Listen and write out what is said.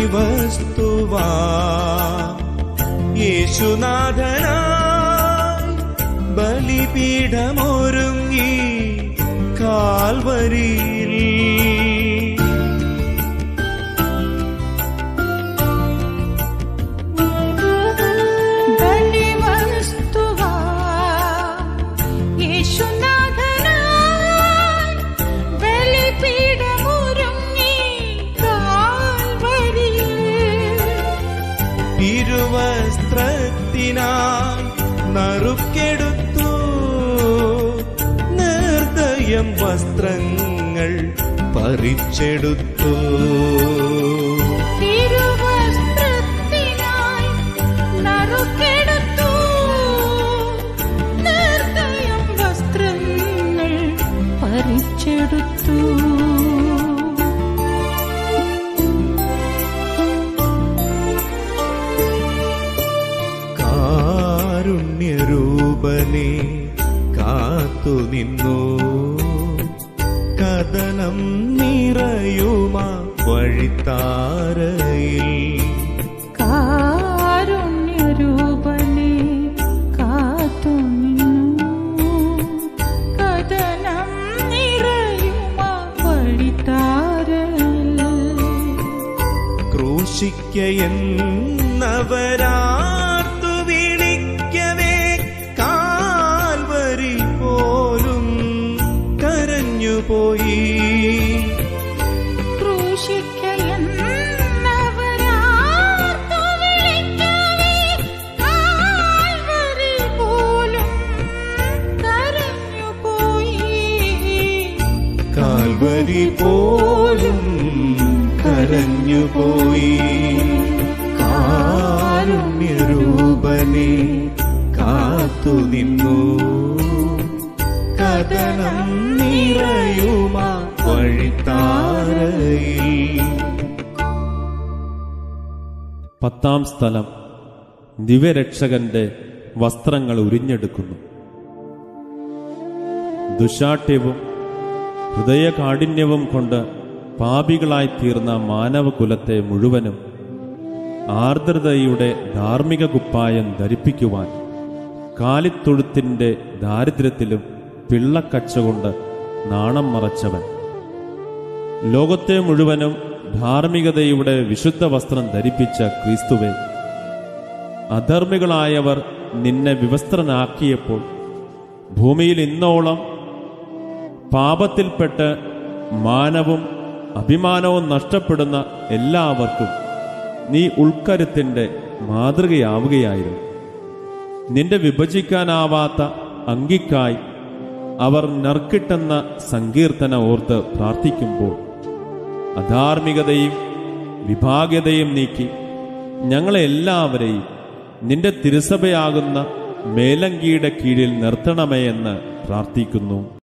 ബലിവസ്തുവാ യേശുനാഥനായി ബലിപീഠമൊരുങ്ങി കാൽവരിയിൽ ബലിവസ്തുവാ യേശുനാഥനായി ബലിപീഠമൊരുങ്ങി കാൽവരിയിൽ ഇരുവസ്ത്രത്തിനായി നറുക്കെടുത്തു നിർദ്ദയം വസ്ത്രങ്ങൾ പറിച്ചെടുത്തു തിരുവസ്ത്രത്തിനായി നറുക്കെടുത്തു നിർദ്ദയം വസ്ത്രങ്ങൾ പറിച്ചെടുത്തു കാരുണ്യരൂപനെ കാത്തുനിന്നു കഥനം നിറയുമാ വഴിത്താരയിൽ കാരുണ്യരൂപനെ കാത്തുനിന്നു കഥനം നിറയുമാ വഴിത്താരയിൽ ക്രൂശിക്കയെന്നവരാർത്തു വിളിക്കവേ കാൽവരി പോലും കരഞ്ഞുപോയി ക്രൂശിക്കയെന്നവരാർത്തു വിളിക്കവേ കാൽവരി പോലും കരഞ്ഞുപോയി. കാൽവരി പോലും കരഞ്ഞുപോയി കാരുണ്യരൂപനെ കാത്തുനിന്നു കഥനം നിറയുമാ വഴിത്താരയിൽ പത്താം സ്ഥലം ദിവ്യരക്ഷകന്റെ വസ്ത്രങ്ങൾ ഉരിഞ്ഞെടുക്കുന്നു ദുശാഠ്യവും ഹൃദയകാഠിന്യവും കൊണ്ട് പാപികളായി തീർന്ന മാനവകുലത്തെ മുഴുവനും ആർദ്രതയുടെ ധാർമ്മിക കുപ്പായം ധരിപ്പിക്കുവാൻ കാലിത്തൊഴുത്തിന്റെ ദാരിദ്ര്യത്തിലും പിള്ളക്കച്ച കൊണ്ട് നാണം മറച്ചവൻ ലോകത്തെ മുഴുവനും ധാർമ്മികതയുടെ വിശുദ്ധ വസ്ത്രം ധരിപ്പിച്ച ക്രിസ്തുവെ അധർമ്മികളായവർ നിന്നെ വിവസ്ത്രനാക്കിയപ്പോൾ ഭൂമിയിൽ ഇന്നോളം പാപത്തിൽപ്പെട്ട് മാനവും അഭിമാനവും നഷ്ടപ്പെടുന്ന എല്ലാവർക്കും നീ ഉൾക്കരുത്തിന്റെ മാതൃകയാവുകയായിരുന്നു നിന്റെ വിഭജിക്കാനാവാത്ത അങ്കിക്കായി അവർ നറുക്കിട്ടെന്ന സങ്കീർത്തന ഓർത്ത് പ്രാർത്ഥിക്കുമ്പോൾ അധാർമികതയും വിഭാഗ്യതയും നീക്കി ഞങ്ങളെ എല്ലാവരെയും നിന്റെ തിരുസഭയാകുന്ന മേലങ്കിയുടെ കീഴിൽ നിർത്തണമേ എന്ന് പ്രാർത്ഥിക്കുന്നു